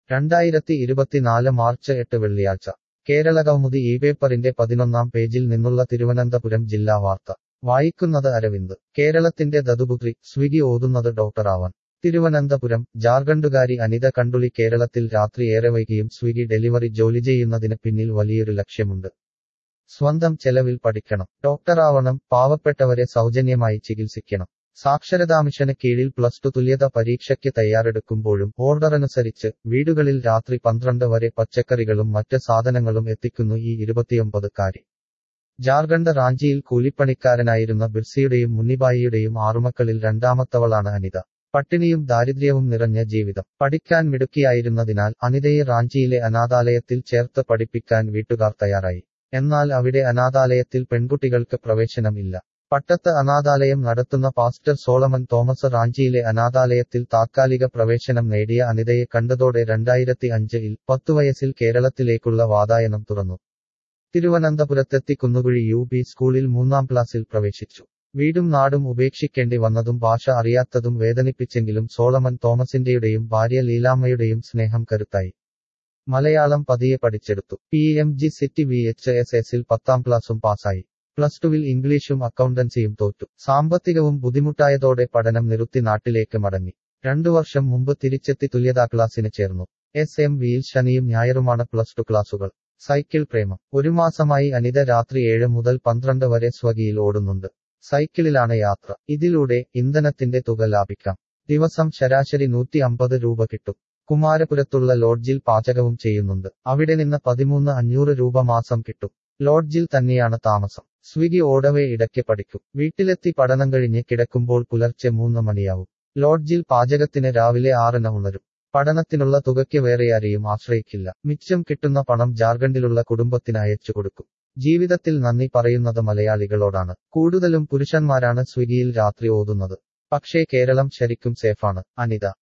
രണ്ടായിരത്തി ഇരുപത്തിനാല് മാർച്ച് എട്ട് വെള്ളിയാഴ്ച കേരളകൗമുദി ഈ പേപ്പറിന്റെ പതിനൊന്നാം പേജിൽ നിന്നുള്ള തിരുവനന്തപുരം ജില്ലാ വാർത്ത വായിക്കുന്നത് അരവിന്ദ് കേരളത്തിന്റെ ദതുപുത്രി സ്വിഗി ഓതുന്നത് ഡോക്ടറാവാൻ തിരുവനന്തപുരം ജാർഖണ്ഡുകാരി അനിത കണ്ടുളി കേരളത്തിൽ രാത്രി ഏറെ വൈകിയും സ്വിഗി ഡെലിവറി ജോലി ചെയ്യുന്നതിന് പിന്നിൽ വലിയൊരു ലക്ഷ്യമുണ്ട് സ്വന്തം ചെലവിൽ പഠിക്കണം ഡോക്ടറാവണം പാവപ്പെട്ടവരെ സൗജന്യമായി ചികിത്സിക്കണം സാക്ഷരതാ മിഷന് കീഴിൽ പ്ലസ് ടു തുല്യത പരീക്ഷയ്ക്ക് തയ്യാറെടുക്കുമ്പോഴും ഓർഡറനുസരിച്ച് വീടുകളിൽ രാത്രി പന്ത്രണ്ട് വരെ പച്ചക്കറികളും മറ്റ് സാധനങ്ങളും എത്തിക്കുന്നു ഈ ഇരുപത്തിയൊമ്പതുകാരി ജാർഖണ്ഡ് റാഞ്ചിയിൽ കൂലിപ്പണിക്കാരനായിരുന്ന ബിർസിയുടെയും മുന്നിബായിയുടെയും ആറുമക്കളിൽ രണ്ടാമത്തവളാണ് അനിത പട്ടിണിയും ദാരിദ്ര്യവും നിറഞ്ഞ ജീവിതം പഠിക്കാൻ മിടുക്കിയായിരുന്നതിനാൽ അനിതയെ റാഞ്ചിയിലെ അനാഥാലയത്തിൽ ചേർത്ത് പഠിപ്പിക്കാൻ വീട്ടുകാർ തയ്യാറായി എന്നാൽ അവിടെ അനാഥാലയത്തിൽ പെൺകുട്ടികൾക്ക് പ്രവേശനം ഇല്ല പട്ടത്ത് അനാഥാലയം നടത്തുന്ന പാസ്റ്റർ സോളമൻ തോമസ് റാഞ്ചിയിലെ അനാഥാലയത്തിൽ താത്കാലിക പ്രവേശനം നേടിയ അനിതയെ കണ്ടതോടെ രണ്ടായിരത്തി അഞ്ചിൽ പത്തുവയസ്സിൽ കേരളത്തിലേക്കുള്ള വാതായനം തുറന്നു തിരുവനന്തപുരത്തെത്തി കുന്നുകുഴി യു പി സ്കൂളിൽ മൂന്നാം ക്ലാസ്സിൽ പ്രവേശിച്ചു വീടും നാടും ഉപേക്ഷിക്കേണ്ടി വന്നതും ഭാഷ അറിയാത്തതും വേദനിപ്പിച്ചെങ്കിലും സോളമൻ തോമസിന്റെയുടെയും ഭാര്യ ലീലാമ്മയുടെയും സ്നേഹം കരുത്തായി മലയാളം പതിയെ പഠിച്ചെടുത്തു P M G city V H S എസിൽ പത്താം ക്ലാസും പാസായി പ്ലസ് ടുവിൽ ഇംഗ്ലീഷും അക്കൗണ്ടൻസിയും തോറ്റു സാമ്പത്തികവും ബുദ്ധിമുട്ടായതോടെ പഠനം നിറുത്തി നാട്ടിലേക്ക് മടങ്ങി രണ്ടു വർഷം മുമ്പ് തിരിച്ചെത്തി തുല്യതാ ക്ലാസ്സിന് ചേർന്നു എസ് എം വിയിൽ ശനിയും ഞായറുമാണ് പ്ലസ് ടു ക്ലാസുകൾ സൈക്കിൾ പ്രേമം ഒരു മാസമായി അനിത രാത്രി ഏഴ് മുതൽ പന്ത്രണ്ട് വരെ സ്വകിയിൽ ഓടുന്നുണ്ട് സൈക്കിളിലാണ് യാത്ര ഇതിലൂടെ ഇന്ധനത്തിന്റെ തുക ലാഭിക്കാം ദിവസം ശരാശരി നൂറ്റി അമ്പത് രൂപ കിട്ടും കുമാരപുരത്തുള്ള ലോഡ്ജിൽ പാചകവും ചെയ്യുന്നുണ്ട് അവിടെ നിന്ന് പതിമൂന്ന് അഞ്ഞൂറ് രൂപ മാസം കിട്ടും ലോഡ്ജിൽ തന്നെയാണ് താമസം സ്വിഗി ഓടവേ ഇടയ്ക്ക് പഠിക്കും വീട്ടിലെത്തി പഠനം കഴിഞ്ഞ് കിടക്കുമ്പോൾ പുലർച്ചെ മൂന്ന് മണിയാവും ലോഡ്ജിൽ പാചകത്തിന് രാവിലെ ആറിന് ഉണരും പഠനത്തിനുള്ള തുകയ്ക്ക് വേറെ ആരെയും ആശ്രയിക്കില്ല മിച്ചം കിട്ടുന്ന പണം ജാർഖണ്ഡിലുള്ള കുടുംബത്തിന് അയച്ചു കൊടുക്കും ജീവിതത്തിൽ നന്ദി പറയുന്നത് മലയാളികളോടാണ് കൂടുതലും പുരുഷന്മാരാണ് സ്വിഗിയിൽ രാത്രി ഓതുന്നത് പക്ഷേ കേരളം ശരിക്കും സേഫാണ് അനിത